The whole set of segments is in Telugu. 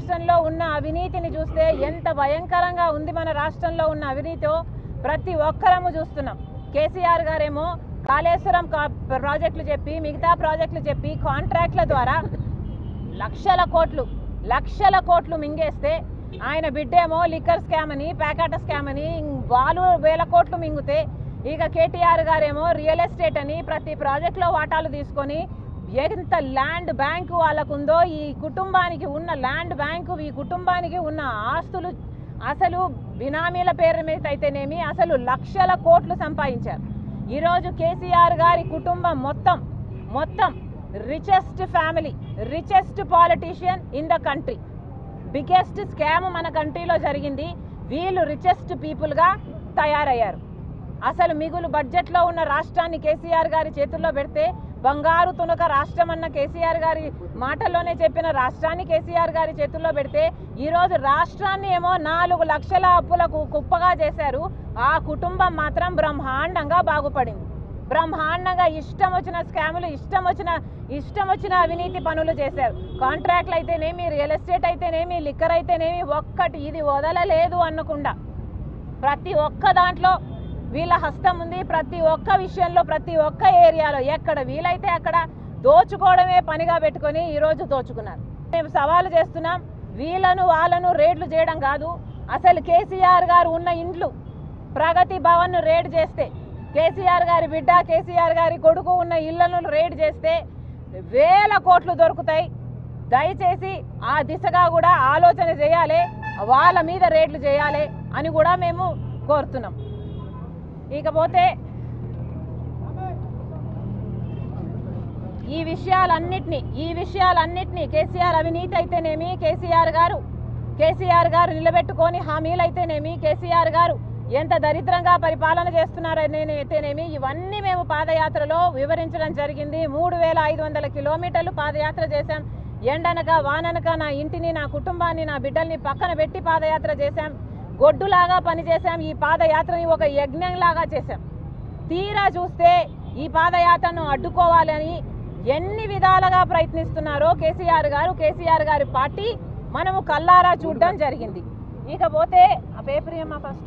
రాష్ట్రంలో ఉన్న అవినీతిని చూస్తే ఎంత భయంకరంగా ఉంది మన రాష్ట్రంలో ఉన్న అవినీతో ప్రతి ఒక్కరము చూస్తున్నాం కేసీఆర్ గారేమో కాళేశ్వరం కా- ప్రాజెక్టులు చెప్పి మిగతా ప్రాజెక్టులు చెప్పి కాంట్రాక్ట్ల ద్వారా లక్షల కోట్లు లక్షల కోట్లు మింగేస్తే ఆయన బిడ్డేమో లిక్కర్ స్కామ్ అని ప్యాకాట స్కామ్ అని వాళ్ళు వేల కోట్లు మింగితే ఇక కేటీఆర్ గారేమో రియల్ ఎస్టేట్ అని ప్రతి ప్రాజెక్టులో వాటాలు తీసుకొని ఎంత ల్యాండ్ బ్యాంకు వాళ్ళకుందో ఈ కుటుంబానికి ఉన్న ల్యాండ్ బ్యాంకు ఈ కుటుంబానికి ఉన్న ఆస్తులు అసలు బినామీల పేరు మీద అయితేనేమి అసలు లక్షల కోట్లు సంపాదించారు ఈరోజు కేసీఆర్ గారి కుటుంబం మొత్తం మొత్తం richest family richest politician in the country biggest scam మన కంట్రీలో జరిగింది వీళ్ళు రిచెస్ట్ పీపుల్గా తయారయ్యారు అసలు మిగులు బడ్జెట్లో ఉన్న రాష్ట్రాన్ని కేసీఆర్ గారి చేతుల్లో పెడితే బంగారు తునక రాష్ట్రం అన్న కేసీఆర్ గారి మాటల్లోనే చెప్పిన రాష్ట్రాన్ని కేసీఆర్ గారి చేతుల్లో పెడితే ఈరోజు రాష్ట్రాన్ని ఏమో నాలుగు లక్షల అప్పులకు కుప్పగా చేశారు ఆ కుటుంబం మాత్రం బ్రహ్మాండంగా బాగుపడింది బ్రహ్మాండంగా ఇష్టం వచ్చిన స్కాములు ఇష్టం వచ్చిన ఇష్టం వచ్చిన అవినీతి పనులు చేశారు కాంట్రాక్ట్లు అయితేనేమి రియల్ ఎస్టేట్ అయితేనేమి లిక్కర్ అయితేనేమి ఒక్కటి ఇది వదలలేదు అనకుండా ప్రతి ఒక్క దాంట్లో వీళ్ళ హస్తం ఉంది ప్రతి ఒక్క విషయంలో ప్రతి ఒక్క ఏరియాలో ఎక్కడ వీలైతే అక్కడ దోచుకోవడమే పనిగా పెట్టుకొని ఈరోజు దోచుకున్నారు మేము సవాలు చేస్తున్నాం వీళ్ళను వాళ్ళను రేట్లు చేయడం కాదు అసలు కేసీఆర్ గారు ఉన్న ఇండ్లు ప్రగతి భవన్ను రేడ్ చేస్తే కేసీఆర్ గారి బిడ్డ కేసీఆర్ గారి కొడుకు ఉన్న ఇళ్లను రేడ్ చేస్తే వేల కోట్లు దొరుకుతాయి దయచేసి ఆ దిశగా కూడా ఆలోచన చేయాలి వాళ్ళ మీద రేట్లు చేయాలి అని కూడా మేము కోరుతున్నాం ఇకపోతే ఈ విషయాలన్నిటినీ ఈ విషయాలన్నిటినీ కేసీఆర్ అవినీతి అయితేనేమి కేసీఆర్ గారు కేసీఆర్ గారు నిలబెట్టుకొని హామీలు అయితేనేమి కేసీఆర్ గారు ఎంత దరిద్రంగా పరిపాలన చేస్తున్నారని అయితేనేమి ఇవన్నీ మేము పాదయాత్రలో వివరించడం జరిగింది మూడు వేల ఐదు వందల కిలోమీటర్లు పాదయాత్ర చేశాం ఎండనక వాననక నా ఇంటిని నా కుటుంబాన్ని నా బిడ్డల్ని పక్కన పెట్టి పాదయాత్ర చేశాం గొడ్డులాగా పనిచేశాం ఈ పాదయాత్రని ఒక యజ్ఞంలాగా చేశాం తీరా చూస్తే ఈ పాదయాత్రను అడ్డుకోవాలని ఎన్ని విధాలుగా ప్రయత్నిస్తున్నారో కేసీఆర్ గారు కేసీఆర్ గారి పార్టీ మనము కల్లారా చూడడం జరిగింది ఇకపోతే ఆ పేపర్ ఏమా ఫస్ట్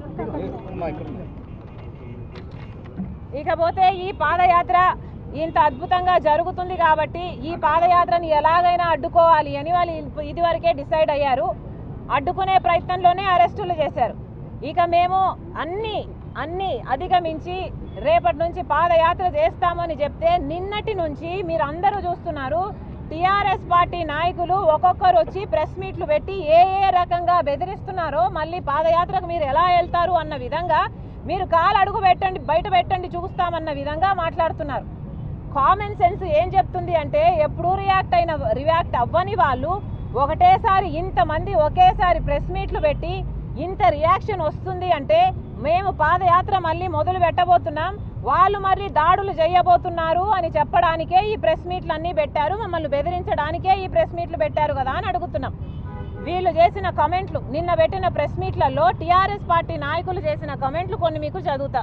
ఇకపోతే ఈ పాదయాత్ర ఇంత అద్భుతంగా జరుగుతుంది కాబట్టి ఈ పాదయాత్రని ఎలాగైనా అడ్డుకోవాలి అని వాళ్ళు ఇదివరకే డిసైడ్ అయ్యారు అడ్డుకునే ప్రయత్నంలోనే అరెస్టులు చేశారు ఇక మేము అన్ని అన్ని అధిగమించి రేపటి నుంచి పాదయాత్ర చేస్తామని చెప్తే నిన్నటి నుంచి మీరు అందరూ చూస్తున్నారు టిఆర్ఎస్ పార్టీ నాయకులు ఒక్కొక్కరు వచ్చి ప్రెస్ మీట్లు పెట్టి ఏ ఏ రకంగా బెదిరిస్తున్నారో మళ్ళీ పాదయాత్రకు మీరు ఎలా వెళ్తారు అన్న విధంగా మీరు కాలు అడుగు పెట్టండి బయట పెట్టండి చూస్తామన్న విధంగా మాట్లాడుతున్నారు కామన్ సెన్స్ ఏం చెప్తుంది అంటే ఎప్పుడు రియాక్ట్ అయిన రియాక్ట్ అవ్వని వాళ్ళు ఒకటేసారి ఇంతమంది ఒకేసారి ప్రెస్ మీట్లు పెట్టి ఇంత రియాక్షన్ వస్తుంది అంటే మేము పాదయాత్ర మళ్ళీ మొదలు పెట్టబోతున్నాం వాళ్ళు మళ్ళీ దాడులు చేయబోతున్నారు అని చెప్పడానికే ఈ ప్రెస్ మీట్లు అన్నీ పెట్టారు మమ్మల్ని బెదిరించడానికే ఈ ప్రెస్ మీట్లు పెట్టారు కదా అని అడుగుతున్నాం వీళ్ళు చేసిన కమెంట్లు నిన్న పెట్టిన ప్రెస్ మీట్లలో టీఆర్ఎస్ పార్టీ నాయకులు చేసిన కమెంట్లు కొన్ని మీకు చదువుతా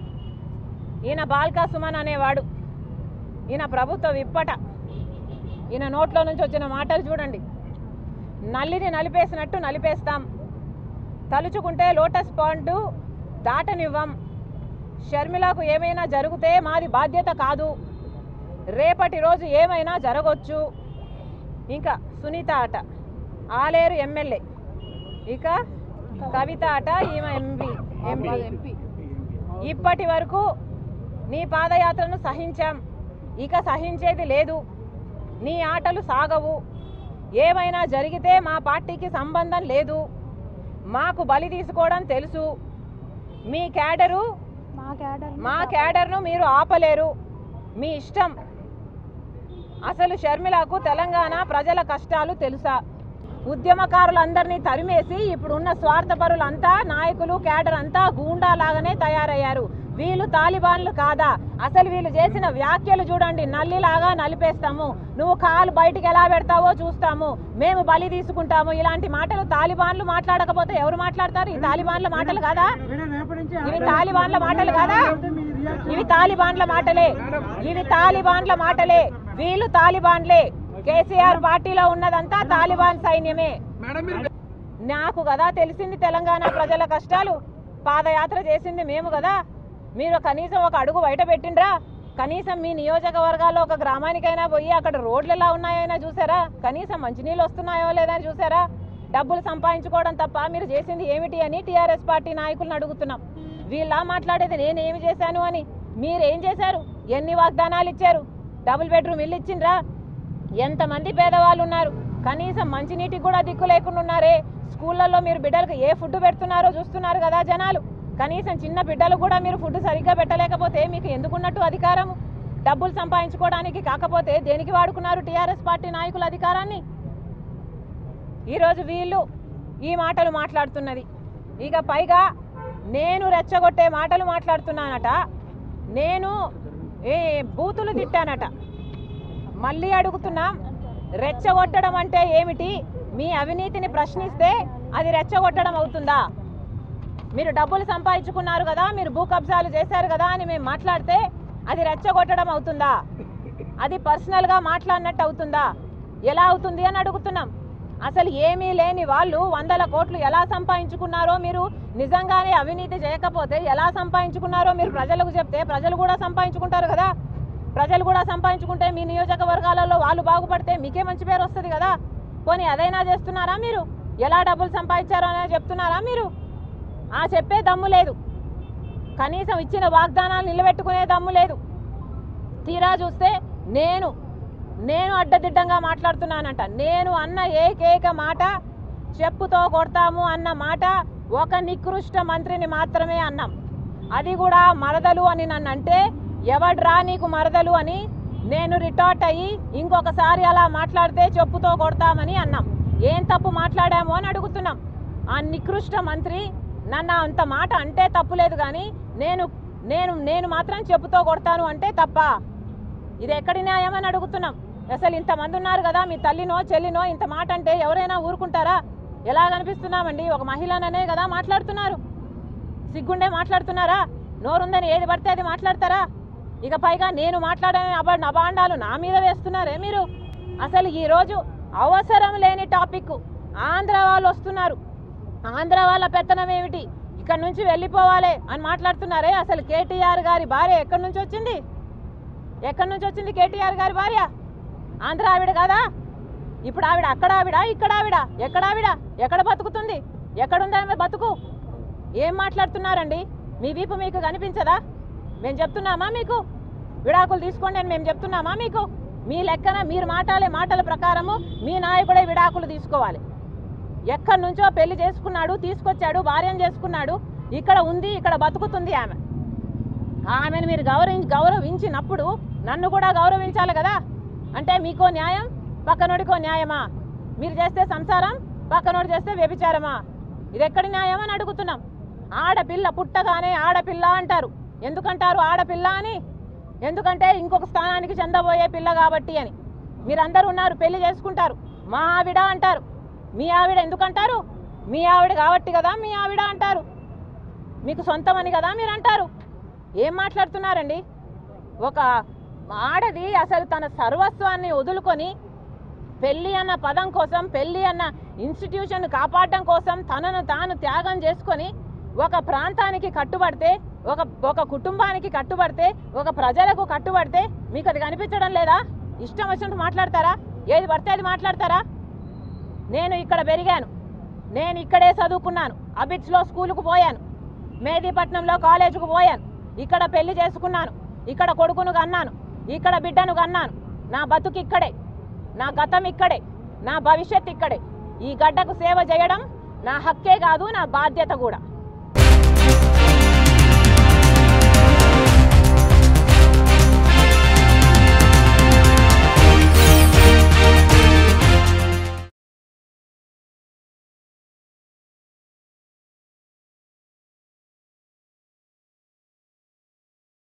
ఈయన బాల్కా సుమన్ అనేవాడు ఈయన ప్రభుత్వ విప్పట ఈయన నోట్లో నుంచి వచ్చిన మాటలు చూడండి నల్లిని నలిపేసినట్టు నలిపేస్తాం తలుచుకుంటే లోటస్ పాండు దాటనివ్వం షర్మిలకు ఏమైనా జరిగితే మాది బాధ్యత కాదు రేపటి రోజు ఏమైనా జరగవచ్చు ఇంకా సునీత ఆట ఆలేరు ఎమ్మెల్యే ఇక కవిత ఆట ఈమె ఎంపీ ఎంపీ ఎంపీ ఇప్పటి వరకు నీ పాదయాత్రను సహించాం ఇక సహించేది లేదు నీ ఆటలు సాగవు ఏమైనా జరిగితే మా పార్టీకి సంబంధం లేదు మాకు బలి తీసుకోవడం తెలుసు మీ క్యాడరు మా క్యాడర్ మా క్యాడర్ను మీరు ఆపలేరు మీ ఇష్టం అసలు షర్మిలకు తెలంగాణ ప్రజల కష్టాలు తెలుసా ఉద్యమకారులందరినీ తరిమేసి ఇప్పుడున్న స్వార్థపరులంతా నాయకులు క్యాడర్ అంతా గూండా లాగానే తయారయ్యారు వీళ్ళు తాలిబాన్లు కాదా అసలు వీళ్ళు చేసిన వ్యాఖ్యలు చూడండి నల్లిలాగా నలిపేస్తాము నువ్వు కాలు బయటికి ఎలా పెడతావో చూస్తాము మేము బలి తీసుకుంటాము ఇలాంటి మాటలు తాలిబాన్లు మాట్లాడకపోతే ఎవరు మాట్లాడతారు ఈ తాలిబాన్ల మాటలు కాదా ఇవి తాలిబాన్ల మాటలు కాదా ఇవి తాలిబాన్ల మాటలే ఇవి తాలిబాన్ల మాటలే వీళ్ళు తాలిబాన్లే కేసీఆర్ పార్టీలో ఉన్నదంతా తాలిబాన్ సైన్యమే మేడం మీరు నాకు కదా తెలిసింది తెలంగాణ ప్రజల కష్టాలు పాదయాత్ర చేసింది మేము కదా మీరు కనీసం ఒక అడుగు బయట పెట్టిండ్రా కనీసం మీ నియోజకవర్గాల్లో ఒక గ్రామానికైనా పోయి అక్కడ రోడ్లు ఎలా ఉన్నాయైనా చూసారా కనీసం మంచినీళ్ళు వస్తున్నాయో లేదా అని చూసారా డబ్బులు సంపాదించుకోవడం తప్ప మీరు చేసింది ఏమిటి అని టీఆర్ఎస్ పార్టీ నాయకులను అడుగుతున్నాం వీళ్ళ మాట్లాడేది నేను ఏమి చేశాను అని మీరేం చేశారు ఎన్ని వాగ్దానాలు ఇచ్చారు డబుల్ బెడ్రూమ్ ఇల్లు ఇచ్చిండ్రా ఎంతమంది పేదవాళ్ళు ఉన్నారు కనీసం మంచినీటికి కూడా దిక్కు లేకుండా ఉన్నారే స్కూళ్ళల్లో మీరు బిడ్డలకు ఏ ఫుడ్ పెడుతున్నారో చూస్తున్నారు కదా జనాలు కనీసం చిన్న బిడ్డలు కూడా మీరు ఫుడ్ సరిగ్గా పెట్టలేకపోతే మీకు ఎందుకున్నట్టు అధికారము డబ్బులు సంపాదించుకోవడానికి కాకపోతే దేనికి వాడుకున్నారు టీఆర్ఎస్ పార్టీ నాయకుల అధికారాన్ని ఈరోజు వీళ్ళు ఈ మాటలు మాట్లాడుతున్నది ఇక పైగా నేను రెచ్చగొట్టే మాటలు మాట్లాడుతున్నానట నేను ఏ బూతులు తిట్టానట మళ్ళీ అడుగుతున్నాం రెచ్చగొట్టడం అంటే ఏమిటి మీ అవినీతిని ప్రశ్నిస్తే అది రెచ్చగొట్టడం అవుతుందా మీరు డబ్బులు సంపాదించుకున్నారు కదా మీరు భూ కబ్జాలు చేశారు కదా అని మేము మాట్లాడితే అది రెచ్చగొట్టడం అవుతుందా అది పర్సనల్గా మాట్లాడినట్టు అవుతుందా ఎలా అవుతుంది అని అడుగుతున్నాం అసలు ఏమీ లేని వాళ్ళు వందల కోట్లు ఎలా సంపాదించుకున్నారో మీరు నిజంగానే అవినీతి చేయకపోతే ఎలా సంపాదించుకున్నారో మీరు ప్రజలకు చెప్తే ప్రజలు కూడా సంపాదించుకుంటారు కదా ప్రజలు కూడా సంపాదించుకుంటే మీ నియోజకవర్గాలలో వాళ్ళు బాగుపడితే మీకే మంచి పేరు వస్తుంది కదా పోనీ అదైనా చేస్తున్నారా మీరు ఎలా డబ్బులు సంపాదించారో అనేది చెప్తున్నారా మీరు ఆ చెప్పే దమ్ము లేదు కనీసం ఇచ్చిన వాగ్దానాలు నిలబెట్టుకునే దమ్ము లేదు తీరా చూస్తే నేను నేను అడ్డదిడ్డంగా మాట్లాడుతున్నానంట నేను అన్న ఏకైక మాట చెప్పుతో కొడతాము అన్న మాట ఒక నికృష్ట మంత్రిని మాత్రమే అన్నాం అది కూడా మరదలు అని నన్ను అంటే ఎవడ్రా నీకు మరదలు అని నేను రిటార్ట్ అయ్యి ఇంకొకసారి అలా మాట్లాడితే చెప్పుతో కొడతామని అన్నాం ఏం తప్పు మాట్లాడాము అని అడుగుతున్నాం ఆ నికృష్ట మంత్రి నన్ను అంత మాట అంటే తప్పులేదు కానీ నేను నేను నేను మాత్రం చెప్పుతో కొడతాను అంటే తప్ప ఇది ఎక్కడి న్యాయం అని అడుగుతున్నాం అసలు ఇంతమంది ఉన్నారు కదా మీ తల్లినో చెల్లినో ఇంత మాట అంటే ఎవరైనా ఊరుకుంటారా ఎలా కనిపిస్తున్నామండి ఒక మహిళననే కదా మాట్లాడుతున్నారు సిగ్గుండే మాట్లాడుతున్నారా నోరుందని ఏది పడితే అది మాట్లాడతారా ఇక పైగా నేను మాట్లాడని అబ అబాండాలు నా మీద వేస్తున్నారే మీరు అసలు ఈరోజు అవసరం లేని టాపిక్ ఆంధ్ర వాళ్ళు వస్తున్నారు ఆంధ్ర వాళ్ళ పెత్తనం ఏమిటి ఇక్కడ నుంచి వెళ్ళిపోవాలి అని మాట్లాడుతున్నారే అసలు కేటీఆర్ గారి భార్య ఎక్కడి నుంచి వచ్చింది ఎక్కడి నుంచి వచ్చింది కేటీఆర్ గారి భార్య ఆంధ్ర ఆవిడ కాదా ఇప్పుడు ఆవిడ అక్కడ ఆవిడ ఇక్కడ ఆవిడ ఎక్కడ ఆవిడ ఎక్కడ బతుకుతుంది ఎక్కడుంది ఆమె బతుకు ఏం మాట్లాడుతున్నారండి మీ వీపు మీకు కనిపించదా మేము చెప్తున్నామా మీకు విడాకులు తీసుకోండి అని మేము చెప్తున్నామా మీకు మీ లెక్కన మీరు మాట్లాడే మాటల ప్రకారము మీ నాయకుడే విడాకులు తీసుకోవాలి ఎక్కడి నుంచో పెళ్లి చేసుకున్నాడు తీసుకొచ్చాడు భార్యను చేసుకున్నాడు ఇక్కడ ఉంది ఇక్కడ బతుకుతుంది ఆమె ఆమెను మీరు గౌరవించి గౌరవించినప్పుడు నన్ను కూడా గౌరవించాలి కదా అంటే మీకో న్యాయం పక్కనోడికో న్యాయమా మీరు చేస్తే సంసారం పక్కనోడు చేస్తే వ్యభిచారమా ఇది ఎక్కడి న్యాయం అని అడుగుతున్నాం ఆడపిల్ల పుట్టగానే ఆడపిల్ల అంటారు ఎందుకంటారు ఆడపిల్ల అని ఎందుకంటే ఇంకొక స్థానానికి చెందబోయే పిల్ల కాబట్టి అని మీరందరూ ఉన్నారు పెళ్లి చేసుకుంటారు మా ఆవిడ అంటారు మీ ఆవిడ ఎందుకంటారు మీ ఆవిడ కాబట్టి కదా మీ ఆవిడ అంటారు మీకు సొంతమని కదా మీరు అంటారు ఏం మాట్లాడుతున్నారండి ఒక ఆడది అసలు తన సర్వస్వాన్ని వదులుకొని పెళ్ళి అన్న పదం కోసం పెళ్ళి అన్న ఇన్స్టిట్యూషన్ కాపాడడం కోసం తనను తాను త్యాగం చేసుకొని ఒక ప్రాంతానికి కట్టుబడితే ఒక ఒక కుటుంబానికి కట్టుబడితే ఒక ప్రజలకు కట్టుబడితే మీకు అది కనిపించడం లేదా ఇష్టం వచ్చినట్టు మాట్లాడతారా ఏది పడితే అది మాట్లాడతారా నేను ఇక్కడ పెరిగాను నేను ఇక్కడే చదువుకున్నాను అబిట్స్లో స్కూలుకు పోయాను మేదీపట్నంలో కాలేజీకి పోయాను ఇక్కడ పెళ్లి చేసుకున్నాను ఇక్కడ కొడుకును కన్నాను ఇక్కడ బిడ్డను కన్నాను నా బతుకు ఇక్కడే నా గతం ఇక్కడే నా భవిష్యత్ ఇక్కడే ఈ గడ్డకు సేవ చేయడం నా హక్కే కాదు నా బాధ్యత కూడా